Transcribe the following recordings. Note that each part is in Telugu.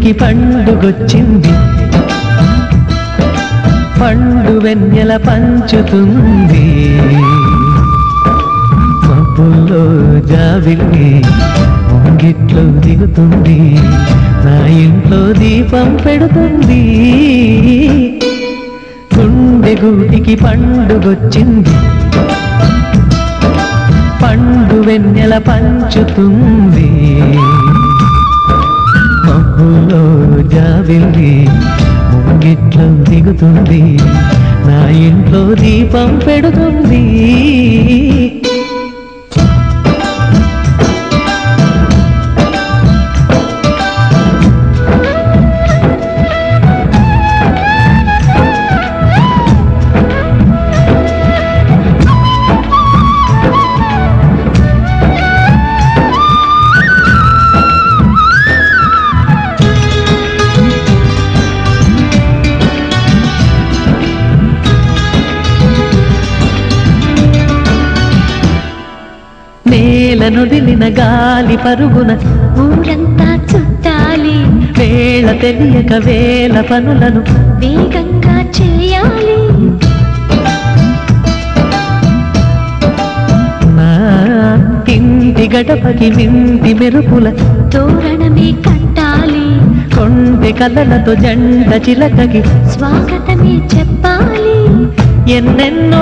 గూటికి పండుగొచ్చింది పండు వెన్నెల పంచుతుంది మబ్బుల్లో జాబిల్లి ముంగిట్లో దిగుతుంది నా ఇంట్లో దీపం పెడుతుంది గుండె గూటికి పండుగొచ్చింది పండు వెన్నెల పంచుతుంది మబ్బులో జాబిల్లి ముంగిట్లో దిగుతుంది నా ఇంట్లో దీపం పెడుతుంది నేలనొదిలిన గాలి పరుగున ఊరంతా చుట్టాలి వేళ తెలియక వేల పనులను వేగంగా చేయాలి నా ఇంటి గడపకి నింటి మెరుపుల తోరణమే కట్టాలి కొంటె కలలతో జెండ చిలకకి స్వాగతమే చెప్పాలి ఎన్నెన్నో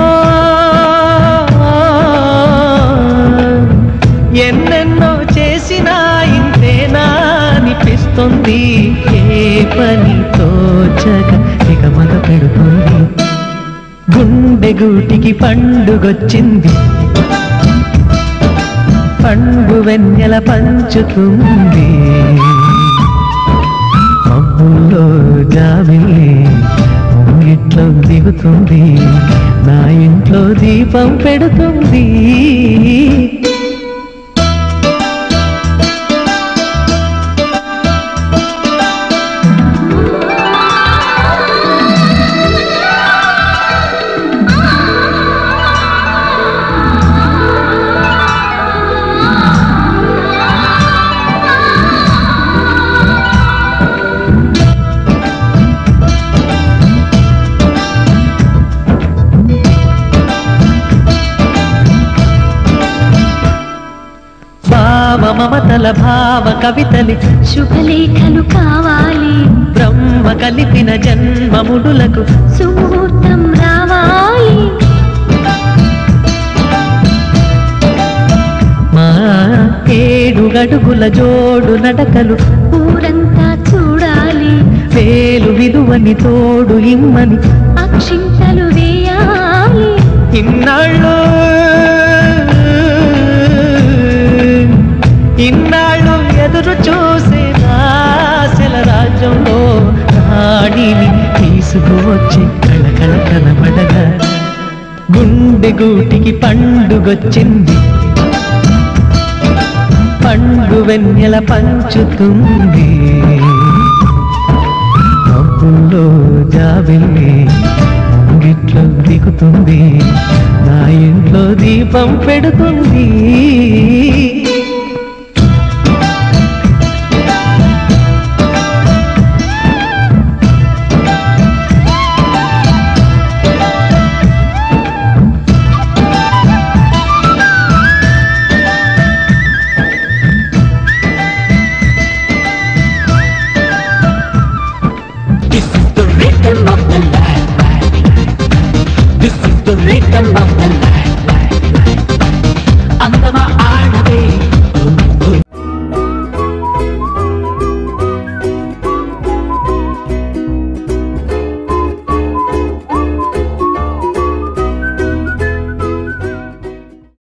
ఎన్నెన్నో చేసినా ఇంతేనా అనిపిస్తుంది ఏ పని తోచక ఇక మగ పెడుతుంది గుండె గూటికి పండుగొచ్చింది పండు వెన్నెల పంచుతుంది మబ్బుల్లో జాబిల్లి ముంగిట్లో దిగుతుంది నా ఇంట్లో దీపం పెడుతుంది భావ మమతల భావ కవితలి శుభలేఖలు కావాలి బ్రహ్మ కలిపిన జన్మముడులకు సుముహూర్తం రావాలి మా ఏడు గడుగుల జోడు నడకలు ఊరంతా చూడాలి వేలు విలువని తోడు ఇమ్మని అక్షింతలు వేయాలి ఇన్నాళ్ళు ఇన్నాళ్ళు ఎదురు చూసే ఆశల రాజ్యంలో రాణిని తీసుకువచ్చి కళకళ కనబడగా గుండె గూటికి పండుగొచ్చింది పండు వెన్నెల పంచుతుంది మబ్బుల్లో జాబిల్లి ముంగిట్లో దిగుతుంది నా ఇంట్లో దీపం పెడుతుంది